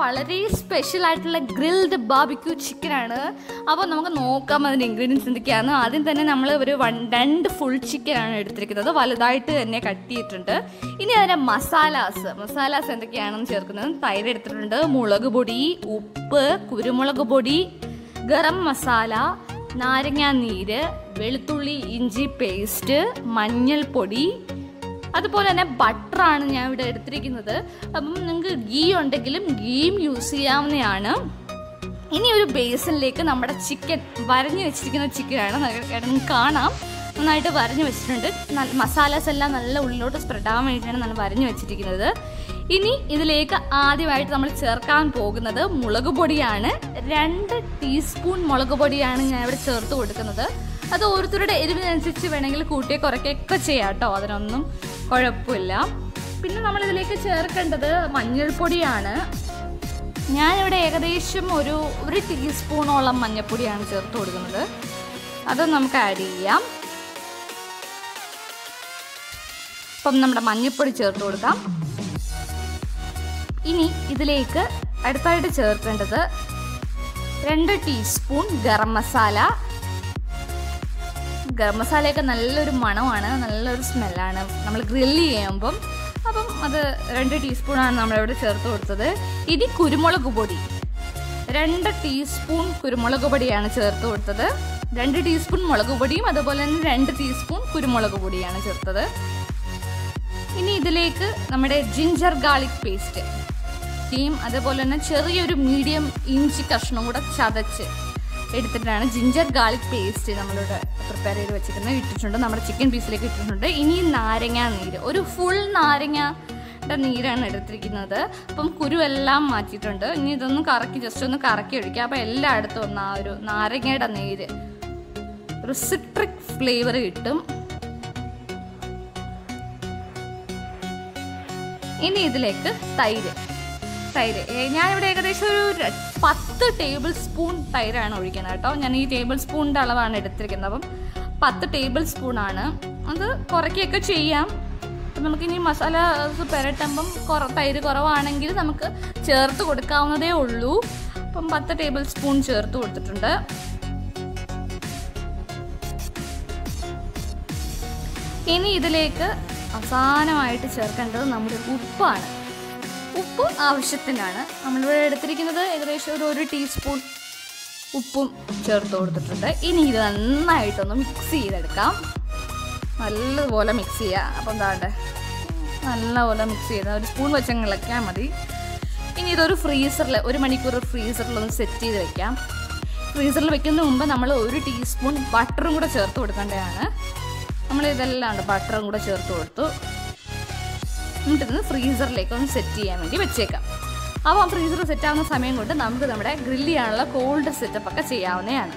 വളരെ സ്പെഷ്യൽ ആയിട്ടുള്ള grilled barbecue ചിക്കനാണ് അപ്പോൾ നമുക്ക് നോക്കാം അതിൻ്റെ ഇൻഗ്രീഡിയൻസ് എന്തൊക്കെയാണ് ആദ്യം തന്നെ നമ്മൾ ഒരു വൺ രണ്ട് ഫുൾ ചിക്കനാണ് എടുത്തിരിക്കുന്നത് വലുതായിട്ട് തന്നെ കട്ട് ചെയ്തിട്ടുണ്ട് ഇനി അതിൻ്റെ മസാലാസ് മസാലാസ് എന്തൊക്കെയാണെന്ന് ചേർക്കുന്നത് തൈര് എടുത്തിട്ടുണ്ട് മുളക് പൊടി ഉപ്പ് കുരുമുളക് പൊടി ഗരം മസാല നാരങ്ങാ നീര് വെളുത്തുള്ളി ഇഞ്ചി പേസ്റ്റ് മഞ്ഞൾപ്പൊടി അതുപോലെ തന്നെ ബട്ടറാണ് ഞാൻ ഇവിടെ എടുത്തിരിക്കുന്നത് അപ്പം നിങ്ങൾക്ക് ഗീ ഉണ്ടെങ്കിലും ഗീയും യൂസ് ചെയ്യാവുന്നതാണ് ഇനി ഒരു ബേസിനിലേക്ക് നമ്മുടെ ചിക്കൻ വരഞ്ഞു വെച്ചിരിക്കുന്ന ചിക്കനാണ് നിങ്ങൾക്ക് കാണാം നന്നായിട്ട് വരഞ്ഞു വെച്ചിട്ടുണ്ട് നല്ല മസാലാസ് എല്ലാം നല്ല ഉള്ളിലോട്ട് സ്പ്രെഡ് ആവാൻ വേണ്ടിയിട്ടാണ് നമ്മൾ വരഞ്ഞു വെച്ചിരിക്കുന്നത് ഇനി ഇതിലേക്ക് ആദ്യമായിട്ട് നമ്മൾ ചേർക്കാൻ പോകുന്നത് മുളക് പൊടിയാണ് രണ്ട് ടീസ്പൂൺ മുളക് പൊടിയാണ് ഞാൻ ഇവിടെ ചേർത്ത് കൊടുക്കുന്നത് അത് ഓരോരുത്തരുടെ എരിവിനനുസരിച്ച് വേണമെങ്കിൽ കൂട്ടിയെ കുറയ്ക്കുകയൊക്കെ ചെയ്യാം കേട്ടോ അതിനൊന്നും കുഴപ്പമില്ല പിന്നെ നമ്മൾ ഇതിലേക്ക് ചേർക്കേണ്ടത് മഞ്ഞൾപ്പൊടിയാണ് ഞാനിവിടെ ഏകദേശം ഒരു ഒരു ടീസ്പൂണോളം മഞ്ഞൾപ്പൊടിയാണ് ചേർത്ത് കൊടുക്കുന്നത് അത് നമുക്ക് ആഡ് ചെയ്യാം അപ്പം നമ്മുടെ മഞ്ഞൾപ്പൊടി ചേർത്ത് കൊടുക്കാം ഇനി ഇതിലേക്ക് അടുത്തായിട്ട് ചേർക്കേണ്ടത് രണ്ട് ടീസ്പൂൺ ഗരം മസാല ഗരം മസാലയൊക്കെ നല്ലൊരു മണമാണ് നല്ലൊരു സ്മെല്ലാണ് നമ്മൾ ഗ്രില്ല് ചെയ്യുമ്പം അപ്പം അത് രണ്ട് ടീസ്പൂണാണ് നമ്മളിവിടെ ചേർത്ത് കൊടുത്തത് ഇനി കുരുമുളക് പൊടി രണ്ട് ടീസ്പൂൺ കുരുമുളക് പൊടിയാണ് ചേർത്ത് കൊടുത്തത് രണ്ട് ടീസ്പൂൺ മുളക് പൊടിയും അതുപോലെ തന്നെ രണ്ട് ടീസ്പൂൺ കുരുമുളക് പൊടിയാണ് ചേർത്തത് ഇനി ഇതിലേക്ക് നമ്മുടെ ജിഞ്ചർ ഗാർലിക് പേസ്റ്റ് ടീം അതുപോലെ തന്നെ ചെറിയൊരു മീഡിയം ഇഞ്ചി കഷ്ണം കൂടെ ചതച്ച് എടുത്തിട്ടാണ് ജിഞ്ചർ ഗാർലിക് പേസ്റ്റ് നമ്മളിവിടെ പ്രിപ്പയർ ചെയ്ത് വെച്ചിരിക്കുന്നത് ഇട്ടിട്ടുണ്ട് നമ്മുടെ ചിക്കൻ പീസിലേക്ക് ഇട്ടിട്ടുണ്ട് ഇനി നാരങ്ങ നീര് ഒരു ഫുൾ നാരങ്ങയുടെ നീരാണ് എടുത്തിരിക്കുന്നത് അപ്പം കുരു എല്ലാം മാറ്റിയിട്ടുണ്ട് ഇനി ഇതൊന്ന് കറക്കി ജസ്റ്റ് ഒന്ന് കറക്കി ഒഴിക്കുക അപ്പം എല്ലായിടത്തും ഒന്ന് ആ ഒരു നാരങ്ങയുടെ നീര് ഒരു സിട്രിക് ഫ്ലേവർ കിട്ടും ഇനി ഇതിലേക്ക് തൈര് തൈര് ഏ, ഞാനിവിടെ ഏകദേശം ഒരു ര- പത്ത് ടേബിൾ സ്പൂൺ തൈരാണ് ഒഴിക്കുന്നത് കേട്ടോ ഞാൻ ഈ ടേബിൾ സ്പൂണിൻ്റെ അളവാണ് എടുത്തിരിക്കുന്നത് അപ്പം പത്ത് ടേബിൾ സ്പൂണാണ് അത് കുറയ്ക്കുകയൊക്കെ ചെയ്യാം അപ്പം നമുക്കിനി മസാല പുരട്ടുമ്പം കുറ തൈര് കുറവാണെങ്കിൽ നമുക്ക് ചേർത്ത് കൊടുക്കാവുന്നതേ ഉള്ളൂ അപ്പം പത്ത് ടേബിൾ സ്പൂൺ ചേർത്ത് കൊടുത്തിട്ടുണ്ട് ഇനി ഇതിലേക്ക് അവസാനമായിട്ട് ചേർക്കേണ്ടത് നമ്മുടെ ഉപ്പാണ് ഉപ്പ് ആവശ്യത്തിനാണ് നമ്മളിവിടെ എടുത്തിരിക്കുന്നത് ഏകദേശം ഒരു ഒരു ടീസ്പൂൺ ഉപ്പും ചേർത്ത് കൊടുത്തിട്ടുണ്ട് ഇനി ഇത് നന്നായിട്ടൊന്ന് മിക്സ് ചെയ്തെടുക്കാം നല്ലതുപോലെ മിക്സ് ചെയ്യുക അപ്പം എന്താണ്ട് നല്ലപോലെ മിക്സ് ചെയ്ത് ഒരു സ്പൂൺ വെച്ചങ്ങ് ഇളക്കിയാൽ മതി ഇനി ഇതൊരു ഫ്രീസറിൽ ഒരു മണിക്കൂർ ഫ്രീസറിൽ ഒന്ന് സെറ്റ് ചെയ്ത് വെക്കാം ഫ്രീസറിൽ വെക്കുന്നതിന് മുമ്പ് നമ്മൾ ഒരു ടീസ്പൂൺ ബട്ടറും കൂടെ ചേർത്ത് കൊടുക്കേണ്ടതാണ് നമ്മൾ ഇതെല്ലാം ഉണ്ട് ബട്ടറും കൂടെ ചേർത്ത് കൊടുത്തു എന്നിട്ടിന്ന് ഫ്രീസറിലേക്ക് ഒന്ന് സെറ്റ് ചെയ്യാൻ വേണ്ടി വെച്ചേക്കാം അപ്പോൾ ഫ്രീസർ സെറ്റ് ആവുന്ന സമയം കൊണ്ട് നമുക്ക് നമ്മുടെ ഗ്രില്ല് ചെയ്യാനുള്ള കോൾഡ് സെറ്റപ്പ് ഒക്കെ ചെയ്യാവുന്നതാണ്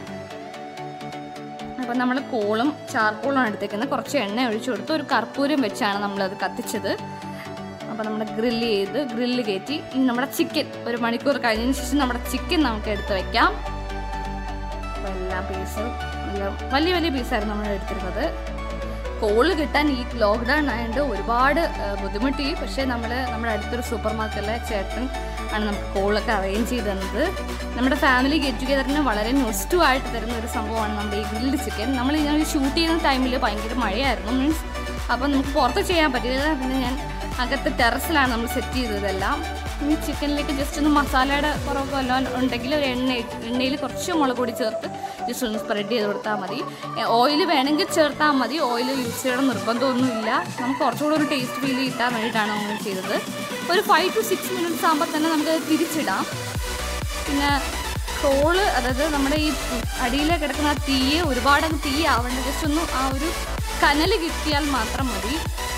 അപ്പം നമ്മൾ കോളും ചാർക്കോളും എടുത്തേക്കുന്നത് കുറച്ച് എണ്ണ ഒഴിച്ചു കൊടുത്ത് ഒരു കർപ്പൂരം വെച്ചാണ് നമ്മളത് കത്തിച്ചത് അപ്പോൾ നമ്മൾ ഗ്രില്ല് ചെയ്ത് ഗ്രില്ല് കയറ്റി ഇനി നമ്മുടെ ചിക്കൻ ഒരു മണിക്കൂർ കഴിഞ്ഞതിന് ശേഷം നമ്മുടെ ചിക്കൻ നമുക്ക് എടുത്ത് വെക്കാം അപ്പോൾ എല്ലാ പീസും എല്ലാം വലിയ വലിയ പീസായിരുന്നു നമ്മൾ എടുത്തിരുന്നത് കോള് കിട്ടാൻ ഈ ലോക്ക്ഡൗൺ ആയതുകൊണ്ട് ഒരുപാട് ആ, ബുദ്ധിമുട്ടി പക്ഷേ നമ്മൾ നമ്മുടെ അടുത്തൊരു സൂപ്പർ മാർക്കറ്റിലെ ചേട്ടൻ ആണ് നമുക്ക് കോളൊക്കെ അറേഞ്ച് ചെയ്ത് തന്നത് നമ്മുടെ ഫാമിലി ഗെറ്റ് ടുഗദറിന് വളരെ നെസ്റ്റു ആയിട്ട് തരുന്ന ഒരു സംഭവമാണ് നമ്മുടെ ഈ ഗ്രിൽഡ് ചിക്കൻ നമ്മൾ ഞാൻ ഷൂട്ട് ചെയ്യുന്ന ടൈമിൽ ഭയങ്കര മഴയായിരുന്നു മീൻസ് അപ്പോൾ നമുക്ക് പുറത്ത് ചെയ്യാൻ പറ്റില്ല പിന്നെ ഞാൻ അകത്ത് ടെറസിലാണ് നമ്മൾ സെറ്റ് ചെയ്തതെല്ലാം ഈ ചിക്കനിലേക്ക് ജസ്റ്റ് ഒന്ന് മസാലയുടെ കുറവൊക്കെ വല്ലതും ഉണ്ടെങ്കിൽ ഒരു എണ്ണ എണ്ണയിൽ കുറച്ച് മുളക് പൊടി ചേർത്ത് ജസ്റ്റ് ഒന്ന് സ്പ്രെഡ് ചെയ്ത് കൊടുത്താൽ മതി ഓയിൽ വേണമെങ്കിൽ ചേർത്താൽ മതി ഓയിൽ യൂസ് ചെയ്യണം നിർബന്ധമൊന്നുമില്ല നമുക്ക് കുറച്ചുകൂടെ ഒരു ടേസ്റ്റ് ഫീൽ കിട്ടാൻ വേണ്ടിയിട്ടാണ് നമ്മൾ ചെയ്തത് ഒരു ഫൈവ് ടു സിക്സ് മിനിറ്റ്സ് ആകുമ്പോൾ തന്നെ നമുക്ക് തിരിച്ചിടാം പിന്നെ കോള് അതായത് നമ്മുടെ ഈ അടിയിൽ കിടക്കുന്ന ആ തീയെ ഒരുപാട് അങ്ങ് തീ ആവേണ്ട ജസ്റ്റ് ഒന്ന് ആ ഒരു കനൽ കിട്ടിയാൽ മാത്രം മതി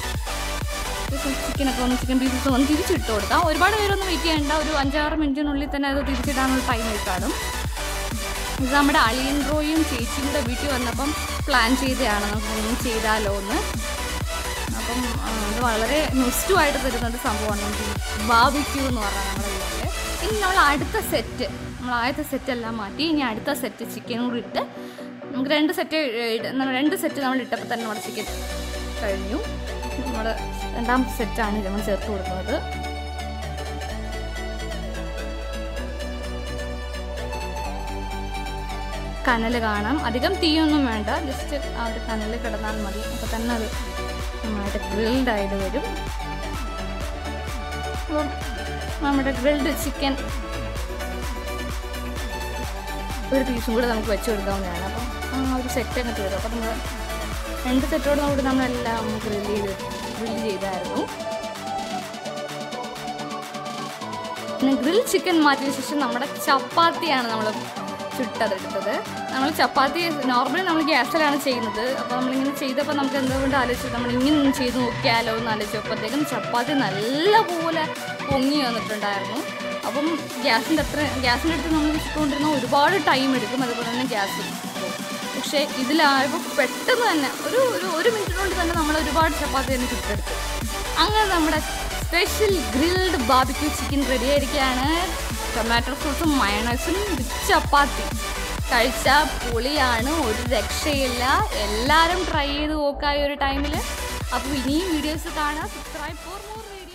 ചിക്കനൊക്കെ ഒന്ന് ചിക്കൻ പീസസ് ഒന്ന് തിരിച്ചിട്ട് കൊടുക്കാം ഒരുപാട് പേരൊന്നും വെയിറ്റ് ചെയ്യേണ്ട ഒരു അഞ്ചാറ് മിനിറ്റിനുള്ളിൽ തന്നെ അത് തിരിച്ചിടാനുള്ള ടൈം കാണും ഇത് നമ്മുടെ അളിയൻ റോയും ചേച്ചിയും കൂടെ വീട്ടിൽ വന്നപ്പം പ്ലാൻ ചെയ്തതാണ് നമുക്ക് ഒന്നും ചെയ്താലോ എന്ന് അപ്പം ആ, ഇത് വളരെ നെസ്റ്റുമായിട്ട് തരുന്ന ഒരു സംഭവമാണ് നമുക്ക് ബാബിക്യൂ എന്ന് പറഞ്ഞാൽ നമ്മുടെ വീട്ടിൽ ഇനി നമ്മൾ അടുത്ത സെറ്റ് നമ്മൾ ആദ്യത്തെ സെറ്റ് എല്ലാം മാറ്റി ഇനി അടുത്ത സെറ്റ് ചിക്കനും കൂടി ഇട്ട് നമുക്ക് രണ്ട് സെറ്റ് രണ്ട് സെറ്റ് നമ്മൾ ഇട്ടപ്പോൾ തന്നെ നമ്മുടെ ചിക്കൻ കഴിഞ്ഞു നമ്മൾ രണ്ടാമത്തെ സെറ്റാണ് നമ്മൾ ചേർത്ത് കൊടുക്കുന്നത് കനൽ കാണാം അധികം തീയൊന്നും വേണ്ട ജസ്റ്റ് ആ ഒരു കനൽ കിടന്നാൽ മതി അപ്പോൾ തന്നെ അത് നന്നായിട്ട് ഗ്രിൽഡ് ആയിട്ട് വരും അപ്പം നമ്മുടെ ഗ്രിൽഡ് ചിക്കൻ ഒരു പീസും കൂടെ നമുക്ക് വെച്ച് കൊടുക്കാവുന്നതാണ് അപ്പം ആ ഒരു സെറ്റ് അങ്ങ് തീരും അപ്പം നമ്മൾ രണ്ട് സെറ്റോട് കൂടി നമ്മളെല്ലാം ഗ്രില്ല് ചെയ്ത് ഗ്രില്ല് ചെയ്തായിരുന്നു പിന്നെ ഗ്രിൽ ചിക്കൻ മാറ്റിയ ശേഷം നമ്മുടെ ചപ്പാത്തിയാണ് നമ്മൾ ചുട്ടതെടുത്തത് നമ്മൾ ചപ്പാത്തി നോർമലി നമ്മൾ ഗ്യാസിലാണ് ചെയ്യുന്നത് അപ്പോൾ നമ്മളിങ്ങനെ ചെയ്തപ്പോൾ നമുക്ക് എന്തുകൊണ്ട് ആലോചിച്ചു നമ്മൾ ഇങ്ങനെ ഒന്ന് ചെയ്ത് നോക്കിയാലോ എന്ന് ആലോചിച്ചപ്പോഴത്തേക്കും ചപ്പാത്തി നല്ലപോലെ പൊങ്ങി വന്നിട്ടുണ്ടായിരുന്നു അപ്പം ഗ്യാസിൻ്റെ അത്ര ഗ്യാസിൻ്റെ അടുത്ത് നമ്മൾ ചുട്ടുകൊണ്ടിരുന്ന ഒരുപാട് ടൈം എടുക്കും അതുപോലെ തന്നെ ഗ്യാസ് പക്ഷേ ഇതിലായപ്പോൾ പെട്ടെന്ന് തന്നെ ഒരു ഒരു ഒരു മിനിറ്റിനുള്ളിൽ തന്നെ നമ്മൾ ഒരുപാട് ചപ്പാത്തി തന്നെ ചുട്ടെടുത്തു അങ്ങനെ നമ്മുടെ special grilled barbecue chicken ready ആയിരിക്കുകയാണ് ടൊമാറ്റോ സോസും മയണൈസും വിത്ത് ചപ്പാത്തി കഴിച്ചാൽ പൊളിയാണ് ഒരു രക്ഷയില്ല എല്ലാവരും ട്രൈ ചെയ്ത് നോക്കാം ഈ ഒരു ടൈമിൽ അപ്പോൾ ഇനിയും വീഡിയോസ് കാണാം സബ്സ്ക്രൈബ് ഫോർ മോർ വീഡിയോ